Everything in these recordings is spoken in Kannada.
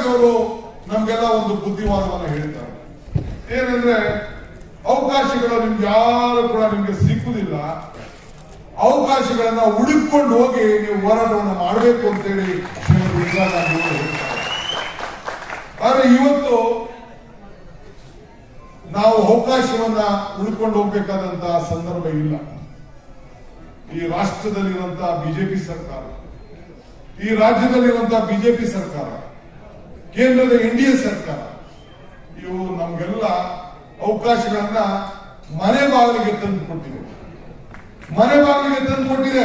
ನೇರವಾಗಿ ಅವರು ನಮ್ಗೆಲ್ಲ ಒಂದು ಬುದ್ಧಿವಾದವನ್ನು ಹೇಳ್ತಾರೆ ಏನಂದ್ರೆ ಅವಕಾಶಗಳು ನಿಮ್ಗೆ ಯಾರು ಕೂಡ ನಿಮ್ಗೆ ಸಿಕ್ಕುದಿಲ್ಲ ಅವಕಾಶಗಳನ್ನ ಹುಡುಕೊಂಡು ಹೋಗಿ ನೀವು ಹೋರಾಟವನ್ನು ಮಾಡಬೇಕು ಅಂತೇಳಿ ಶ್ರೀಮತಿ ಇಂದಿರಾ ಗಾಂಧಿ ಅವರು ಹೇಳ್ತಾರೆ ಆದ್ರೆ ಇವತ್ತು ನಾವು ಅವಕಾಶವನ್ನ ಉಳ್ಕೊಂಡು ಹೋಗ್ಬೇಕಾದಂತಹ ಸಂದರ್ಭ ಇಲ್ಲ ಈ ರಾಷ್ಟ್ರದಲ್ಲಿರುವಂತಹ ಬಿಜೆಪಿ ಸರ್ಕಾರ ಈ ರಾಜ್ಯದಲ್ಲಿರುವಂತಹ ಬಿಜೆಪಿ ಸರ್ಕಾರ ಕೇಂದ್ರದ ಎನ್ಡಿಎ ಸರ್ಕಾರ ಇವು ನಮ್ಗೆಲ್ಲ ಅವಕಾಶಗಳನ್ನ ಮನೆ ಬಾಗಿಲಿಗೆ ತಂದು ಕೊಟ್ಟಿದೆ ಮನೆ ಬಾಗಿಲಿಗೆ ತಂದು ಕೊಟ್ಟಿದೆ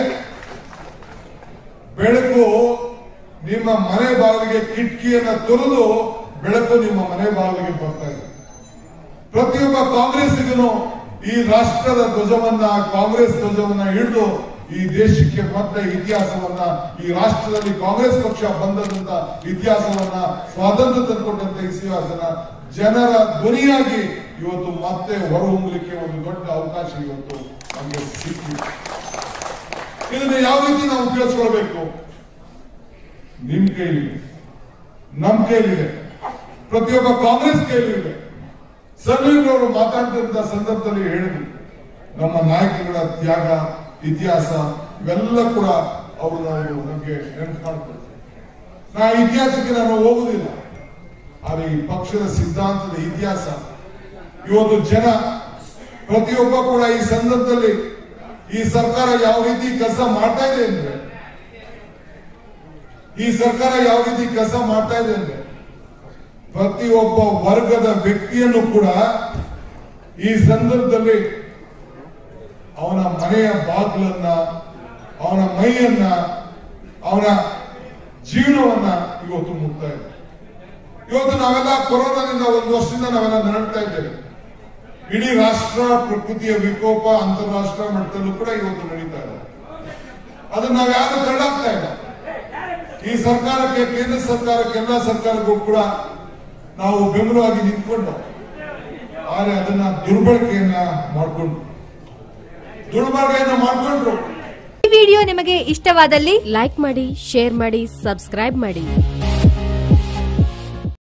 ಬೆಳಕು ನಿಮ್ಮ ಮನೆ ಬಾಗಿಲಿಗೆ ಕಿಟಕಿಯನ್ನ ತೊರೆದು ಬೆಳಕು ನಿಮ್ಮ ಮನೆ ಬಾಗಿಲಿಗೆ ಬರ್ತಾ ಇದೆ ಪ್ರತಿಯೊಬ್ಬ ಕಾಂಗ್ರೆಸ್ಸಿಗೂ ಈ ರಾಷ್ಟ್ರದ ಧ್ವಜವನ್ನ ಕಾಂಗ್ರೆಸ್ ಧ್ವಜವನ್ನ ಹಿಡಿದು ಈ ದೇಶಕ್ಕೆ ಮತ್ತೆ ಇತಿಹಾಸವನ್ನ ಈ ರಾಷ್ಟ್ರದಲ್ಲಿ ಕಾಂಗ್ರೆಸ್ ಪಕ್ಷ ಬಂದದಂತ ಇತಿಹಾಸವನ್ನ ಸ್ವಾತಂತ್ರ್ಯ ತಂದುಕೊಟ್ಟಂತ ಇತಿಹಾಸನ ಜನರ ಧ್ವನಿಯಾಗಿ ಇವತ್ತು ಮತ್ತೆ ಹೊರಹೊಮ್ಮಲಿಕ್ಕೆ ಒಂದು ದೊಡ್ಡ ಅವಕಾಶ ಇವತ್ತು ನಮಗೆ ಸಿಕ್ಕಿದೆ ಇದನ್ನ ಯಾವ ರೀತಿ ನಾವು ಉಪಯೋಗಿಸ್ಕೊಳ್ಬೇಕು ನಿಮ್ ಕೈಲಿದೆ ನಮ್ ಕೈಲಿದೆ ಪ್ರತಿಯೊಬ್ಬ ಕಾಂಗ್ರೆಸ್ ಕೈಲಿದೆ ಸರ್ವೀರ್ ಅವರು ಮಾತಾಡ್ತಿದ್ದ ಸಂದರ್ಭದಲ್ಲಿ ಹೇಳಿದ್ರು ನಮ್ಮ ನಾಯಕಗಳ ತ್ಯಾಗ ಇತಿಹಾಸ ಇವೆಲ್ಲ ಕೂಡ ಅವರು ನಾವು ನಮಗೆ ನೆನಪು ಮಾಡ್ಕೊಳ್ತಾರೆ ನಾ ಇತಿಹಾಸಕ್ಕೆ ನಾನು ಹೋಗುದಿಲ್ಲ ಆದರೆ ಈ ಪಕ್ಷದ ಸಿದ್ಧಾಂತದ ಇತಿಹಾಸ ಇವತ್ತು ಜನ ಪ್ರತಿಯೊಬ್ಬ ಕೂಡ ಈ ಸಂದರ್ಭದಲ್ಲಿ ಈ ಸರ್ಕಾರ ಯಾವ ರೀತಿ ಕೆಲಸ ಮಾಡ್ತಾ ಇದೆ ಅಂದ್ರೆ ಈ ಸರ್ಕಾರ ಯಾವ ರೀತಿ ಕೆಲಸ ಮಾಡ್ತಾ ಇದೆ ಅಂದ್ರೆ ಪ್ರತಿಯೊಬ್ಬ ವರ್ಗದ ವ್ಯಕ್ತಿಯನ್ನು ಕೂಡ ಈ ಸಂದರ್ಭದಲ್ಲಿ ಅವನ ಮನೆಯ ಬಾಗಿಲನ್ನ ಅವನ ಮೈಯನ್ನ ಅವನ ಜೀವನವನ್ನ ಇವತ್ತು ಮುಟ್ತಾ ಇದೆ ಇವತ್ತು ನಾವೆಲ್ಲ ಕೊರೋನಾದಿಂದ ಒಂದು ವರ್ಷದಿಂದ ನಾವೆಲ್ಲ ನರಳ್ತಾ ಇದ್ದೇವೆ ಇಡೀ ರಾಷ್ಟ್ರ ಪ್ರಕೃತಿಯ ವಿಕೋಪ ಅಂತಾರಾಷ್ಟ್ರ ಮಟ್ಟದಲ್ಲೂ ಕೂಡ ಇವತ್ತು ನಡೀತಾ ಇದೆ ಅದನ್ನ ನಾವು ಯಾರು ತಳ್ಳಾಗ್ತಾ ಇಲ್ಲ ಈ ಸರ್ಕಾರಕ್ಕೆ ಕೇಂದ್ರ ಸರ್ಕಾರಕ್ಕೆ ಎಲ್ಲ ಸರ್ಕಾರಕ್ಕೂ ಕೂಡ ನಾವು ಬೆಂಬಲವಾಗಿ ನಿಂತ್ಕೊಂಡು ಆದ್ರೆ ಅದನ್ನ ದುರ್ಬಳಕೆಯನ್ನ ಮಾಡಿಕೊಂಡು ದುರ್ಬಳಕೆಯನ್ನ ಮಾಡಿಕೊಂಡ್ರು ಈ ವಿಡಿಯೋ ನಿಮಗೆ ಇಷ್ಟವಾದಲ್ಲಿ ಲೈಕ್ ಮಾಡಿ ಶೇರ್ ಮಾಡಿ ಸಬ್ಸ್ಕ್ರೈಬ್ ಮಾಡಿ